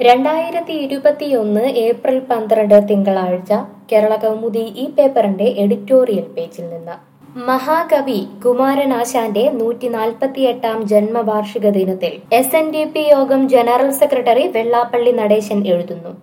രണ്ടായിരത്തി ഇരുപത്തിയൊന്ന് ഏപ്രിൽ പന്ത്രണ്ട് തിങ്കളാഴ്ച കേരള കൗമുദി ഈ പേപ്പറിന്റെ എഡിറ്റോറിയൽ പേജിൽ നിന്ന് മഹാകവി കുമാരനാശാന്റെ നൂറ്റി നാൽപ്പത്തിയെട്ടാം ജന്മവാർഷിക ദിനത്തിൽ എസ് എൻ ഡി പി യോഗം ജനറൽ സെക്രട്ടറി വെള്ളാപ്പള്ളി നടേശൻ എഴുതുന്നു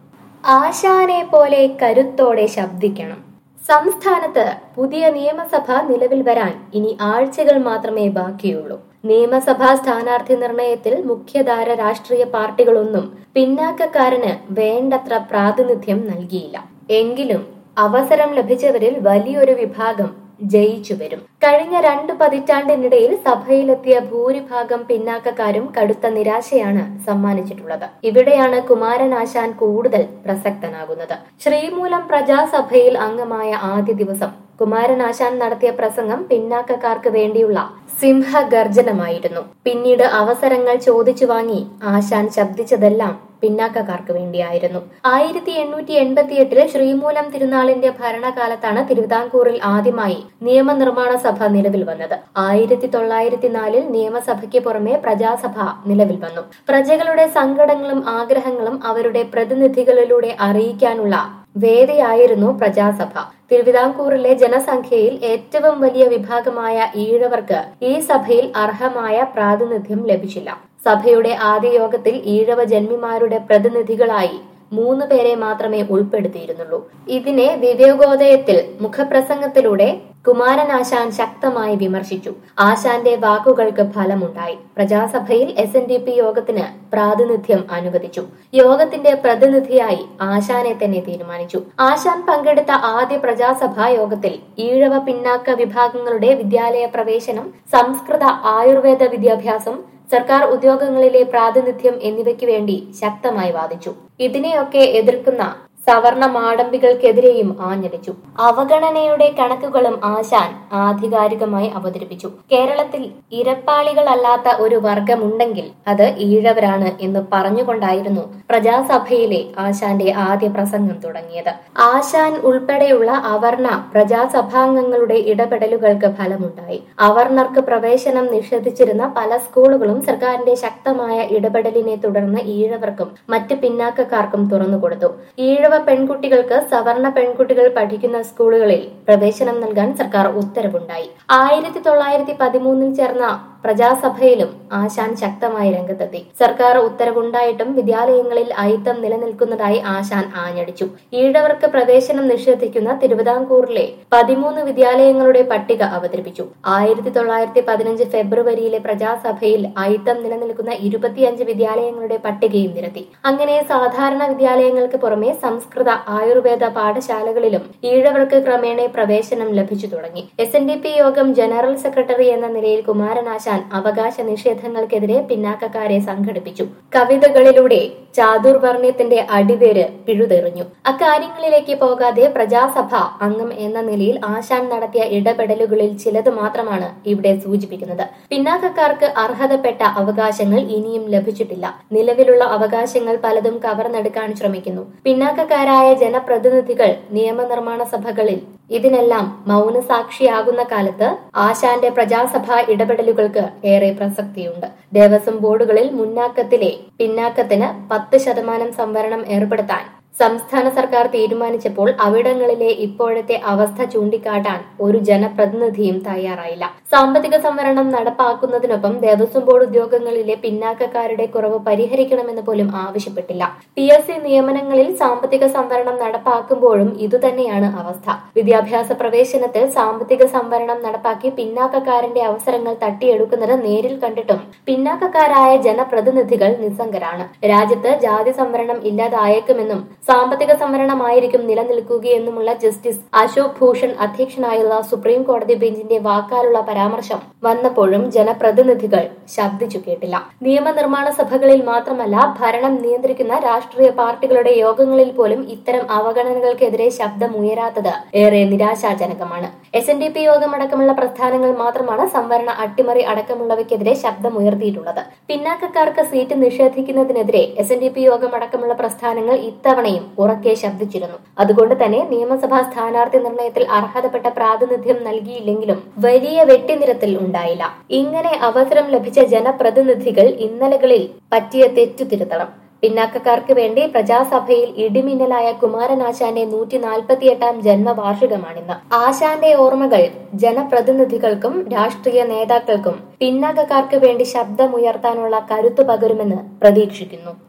ആശാനെ പോലെ കരുത്തോടെ ശബ്ദിക്കണം സംസ്ഥാനത്ത് പുതിയ നിയമസഭ നിലവിൽ വരാൻ ഇനി ആഴ്ചകൾ മാത്രമേ ബാക്കിയുള്ളൂ നിയമസഭാ സ്ഥാനാർത്ഥി നിർണയത്തിൽ മുഖ്യധാര രാഷ്ട്രീയ പാർട്ടികളൊന്നും പിന്നാക്കക്കാരന് വേണ്ടത്ര പ്രാതിനിധ്യം നൽകിയില്ല എങ്കിലും അവസരം ലഭിച്ചവരിൽ വലിയൊരു വിഭാഗം ജയിച്ചു വരും കഴിഞ്ഞ രണ്ട് പതിറ്റാണ്ടിനിടയിൽ സഭയിലെത്തിയ ഭൂരിഭാഗം പിന്നാക്കക്കാരും കടുത്ത നിരാശയാണ് സമ്മാനിച്ചിട്ടുള്ളത് ഇവിടെയാണ് കുമാരനാശാൻ കൂടുതൽ പ്രസക്തനാകുന്നത് ശ്രീമൂലം പ്രജാസഭയിൽ അംഗമായ ആദ്യ ദിവസം കുമാരനാശാൻ നടത്തിയ പ്രസംഗം പിന്നാക്കക്കാർക്ക് വേണ്ടിയുള്ള സിംഹഗർജനമായിരുന്നു പിന്നീട് അവസരങ്ങൾ ചോദിച്ചു വാങ്ങി ആശാൻ ശബ്ദിച്ചതെല്ലാം പിന്നാക്കക്കാർക്ക് വേണ്ടിയായിരുന്നു ആയിരത്തി എണ്ണൂറ്റി എൺപത്തിയെട്ടില് ശ്രീമൂലം തിരുനാളിന്റെ ഭരണകാലത്താണ് തിരുവിതാംകൂറിൽ ആദ്യമായി നിയമനിർമ്മാണ സഭ നിലവിൽ വന്നത് ആയിരത്തി തൊള്ളായിരത്തി നാലിൽ നിയമസഭയ്ക്ക് പുറമെ പ്രജാസഭ നിലവിൽ വന്നു പ്രജകളുടെ സങ്കടങ്ങളും ആഗ്രഹങ്ങളും അവരുടെ പ്രതിനിധികളിലൂടെ അറിയിക്കാനുള്ള വേദിയായിരുന്നു പ്രജാസഭ തിരുവിതാംകൂറിലെ ജനസംഖ്യയിൽ ഏറ്റവും വലിയ വിഭാഗമായ ഈഴവർക്ക് ഈ സഭയിൽ അർഹമായ പ്രാതിനിധ്യം ലഭിച്ചില്ല സഭയുടെ ആദ്യ യോഗത്തിൽ ഈഴവ ജന്മിമാരുടെ പ്രതിനിധികളായി മൂന്ന് പേരെ മാത്രമേ ഉൾപ്പെടുത്തിയിരുന്നുള്ളൂ ഇതിനെ വിവേകോദയത്തിൽ മുഖപ്രസംഗത്തിലൂടെ കുമാരനാശാൻ ശക്തമായി വിമർശിച്ചു ആശാന്റെ വാക്കുകൾക്ക് ഫലമുണ്ടായി പ്രജാസഭയിൽ എസ് എൻ ഡി പി യോഗത്തിന് പ്രാതിനിധ്യം അനുവദിച്ചു യോഗത്തിന്റെ പ്രതിനിധിയായി ആശാനെ തന്നെ തീരുമാനിച്ചു ആശാൻ പങ്കെടുത്ത ആദ്യ പ്രജാസഭാ യോഗത്തിൽ ഈഴവ പിന്നാക്ക വിഭാഗങ്ങളുടെ വിദ്യാലയ പ്രവേശനം സംസ്കൃത ആയുർവേദ വിദ്യാഭ്യാസം സർക്കാർ ഉദ്യോഗങ്ങളിലെ പ്രാതിനിധ്യം എന്നിവയ്ക്ക് വേണ്ടി ശക്തമായി വാദിച്ചു ഇതിനെയൊക്കെ എതിർക്കുന്ന സവർണ മാടമ്പികൾക്കെതിരെയും ആഞ്ഞടിച്ചു അവഗണനയുടെ കണക്കുകളും ആശാൻ ആധികാരികമായി അവതരിപ്പിച്ചു കേരളത്തിൽ ഇരപ്പാളികളല്ലാത്ത ഒരു വർഗമുണ്ടെങ്കിൽ അത് ഈഴവരാണ് എന്ന് പറഞ്ഞുകൊണ്ടായിരുന്നു പ്രജാസഭയിലെ ആശാന്റെ ആദ്യ പ്രസംഗം തുടങ്ങിയത് ആശാൻ ഉൾപ്പെടെയുള്ള അവർണ പ്രജാസഭാംഗങ്ങളുടെ ഇടപെടലുകൾക്ക് ഫലമുണ്ടായി അവർണർക്ക് പ്രവേശനം നിഷേധിച്ചിരുന്ന പല സ്കൂളുകളും സർക്കാരിന്റെ ശക്തമായ ഇടപെടലിനെ തുടർന്ന് ഈഴവർക്കും മറ്റ് പിന്നാക്കക്കാർക്കും തുറന്നുകൊടുത്തു ഈഴവ പെൺകുട്ടികൾക്ക് സവർണ പെൺകുട്ടികൾ പഠിക്കുന്ന സ്കൂളുകളിൽ പ്രവേശനം നൽകാൻ സർക്കാർ ഉത്തരവുണ്ടായി ആയിരത്തി തൊള്ളായിരത്തി പതിമൂന്നിൽ ചേർന്ന പ്രജാസഭയിലും ആശാൻ ശക്തമായി രംഗത്തെത്തി സർക്കാർ ഉത്തരവുണ്ടായിട്ടും വിദ്യാലയങ്ങളിൽ അയിത്തം നിലനിൽക്കുന്നതായി ആശാൻ ആഞ്ഞടിച്ചു ഈഴവർക്ക് പ്രവേശനം നിഷേധിക്കുന്ന തിരുവിതാംകൂറിലെ പതിമൂന്ന് വിദ്യാലയങ്ങളുടെ പട്ടിക അവതരിപ്പിച്ചു ആയിരത്തി തൊള്ളായിരത്തി പതിനഞ്ച് ഫെബ്രുവരിയിലെ പ്രജാസഭയിൽ അയിത്തം നിലനിൽക്കുന്ന ഇരുപത്തിയഞ്ച് വിദ്യാലയങ്ങളുടെ പട്ടികയും നിരത്തി അങ്ങനെ സാധാരണ വിദ്യാലയങ്ങൾക്ക് പുറമെ സംസ്കൃത ആയുർവേദ പാഠശാലകളിലും ഈഴവർക്ക് ക്രമേണ പ്രവേശനം ലഭിച്ചു തുടങ്ങി എസ് എൻ ഡി പി യോഗം ജനറൽ സെക്രട്ടറി എന്ന നിലയിൽ കുമാരനാശാൻ അവകാശ നിഷേധങ്ങൾക്കെതിരെ പിന്നാക്കക്കാരെ സംഘടിപ്പിച്ചു കവിതകളിലൂടെ ചാതുർവർണ്ണയത്തിന്റെ അടിവേര് പിഴുതെറിഞ്ഞു അക്കാര്യങ്ങളിലേക്ക് പോകാതെ പ്രജാസഭ അംഗം എന്ന നിലയിൽ ആശാൻ നടത്തിയ ഇടപെടലുകളിൽ ചിലത് മാത്രമാണ് ഇവിടെ സൂചിപ്പിക്കുന്നത് പിന്നാക്കക്കാർക്ക് അർഹതപ്പെട്ട അവകാശങ്ങൾ ഇനിയും ലഭിച്ചിട്ടില്ല നിലവിലുള്ള അവകാശങ്ങൾ പലതും കവർന്നെടുക്കാൻ ശ്രമിക്കുന്നു പിന്നാക്കക്കാരായ ജനപ്രതിനിധികൾ നിയമനിർമ്മാണ സഭകളിൽ ഇതിനെല്ലാം മൗനസാക്ഷിയാകുന്ന കാലത്ത് ആശാന്റെ പ്രജാസഭാ ഇടപെടലുകൾക്ക് ഏറെ പ്രസക്തിയുണ്ട് ദേവസ്വം ബോർഡുകളിൽ മുന്നാക്കത്തിലെ പിന്നാക്കത്തിന് പത്ത് ശതമാനം സംവരണം ഏർപ്പെടുത്താൻ സംസ്ഥാന സർക്കാർ തീരുമാനിച്ചപ്പോൾ അവിടങ്ങളിലെ ഇപ്പോഴത്തെ അവസ്ഥ ചൂണ്ടിക്കാട്ടാൻ ഒരു ജനപ്രതിനിധിയും തയ്യാറായില്ല സാമ്പത്തിക സംവരണം നടപ്പാക്കുന്നതിനൊപ്പം ദേവസ്വം ബോർഡ് ഉദ്യോഗങ്ങളിലെ പിന്നാക്കക്കാരുടെ കുറവ് പരിഹരിക്കണമെന്ന് പോലും ആവശ്യപ്പെട്ടില്ല പി എസ് സി നിയമനങ്ങളിൽ സാമ്പത്തിക സംവരണം നടപ്പാക്കുമ്പോഴും ഇതുതന്നെയാണ് അവസ്ഥ വിദ്യാഭ്യാസ പ്രവേശനത്തിൽ സാമ്പത്തിക സംവരണം നടപ്പാക്കി പിന്നാക്കക്കാരന്റെ അവസരങ്ങൾ തട്ടിയെടുക്കുന്നത് നേരിൽ കണ്ടിട്ടും പിന്നാക്കക്കാരായ ജനപ്രതിനിധികൾ നിസ്സംഗരാണ് രാജ്യത്ത് ജാതി സംവരണം ഇല്ലാതായേക്കുമെന്നും സാമ്പത്തിക സംവരണമായിരിക്കും നിലനിൽക്കുകയെന്നുമുള്ള ജസ്റ്റിസ് അശോക് ഭൂഷൺ അധ്യക്ഷനായുള്ള സുപ്രീം കോടതി ബെഞ്ചിന്റെ വാക്കാലുള്ള പരാമർശം വന്നപ്പോഴും ജനപ്രതിനിധികൾ ശബ്ദിച്ചു കേട്ടില്ല നിയമനിർമ്മാണ സഭകളിൽ മാത്രമല്ല ഭരണം നിയന്ത്രിക്കുന്ന രാഷ്ട്രീയ പാർട്ടികളുടെ യോഗങ്ങളിൽ പോലും ഇത്തരം അവഗണനകൾക്കെതിരെ ശബ്ദമുയരാത്തത് ഏറെ നിരാശാജനകമാണ് എസ് എൻ ഡി പി യോഗമടക്കമുള്ള പ്രസ്ഥാനങ്ങൾ മാത്രമാണ് സംവരണ അട്ടിമറി അടക്കമുള്ളവയ്ക്കെതിരെ ശബ്ദമുയർത്തിയിട്ടുള്ളത് പിന്നാക്കക്കാർക്ക് സീറ്റ് നിഷേധിക്കുന്നതിനെതിരെ എസ് എൻ ഡി പി യോഗമടക്കമുള്ള പ്രസ്ഥാനങ്ങൾ ഇത്തവണയും ഉറക്കെ ശബ്ദിച്ചിരുന്നു അതുകൊണ്ട് തന്നെ നിയമസഭാ സ്ഥാനാർത്ഥി നിർണയത്തിൽ അർഹതപ്പെട്ട പ്രാതിനിധ്യം നൽകിയില്ലെങ്കിലും വലിയ വെട്ടിനിരത്തിൽ ഉണ്ടായില്ല ഇങ്ങനെ അവസരം ലഭിച്ച ജനപ്രതിനിധികൾ ഇന്നലകളിൽ പറ്റിയ തെറ്റു തിരുത്തണം പിന്നാക്കക്കാർക്ക് വേണ്ടി പ്രജാസഭയിൽ ഇടിമിന്നലായ കുമാരനാശാന്റെ നൂറ്റി നാൽപ്പത്തിയെട്ടാം ജന്മവാർഷികമാണിന്ന് ആശാന്റെ ഓർമ്മകൾ ജനപ്രതിനിധികൾക്കും രാഷ്ട്രീയ നേതാക്കൾക്കും പിന്നാക്കക്കാർക്ക് വേണ്ടി ശബ്ദമുയർത്താനുള്ള കരുത്തു പകരുമെന്ന് പ്രതീക്ഷിക്കുന്നു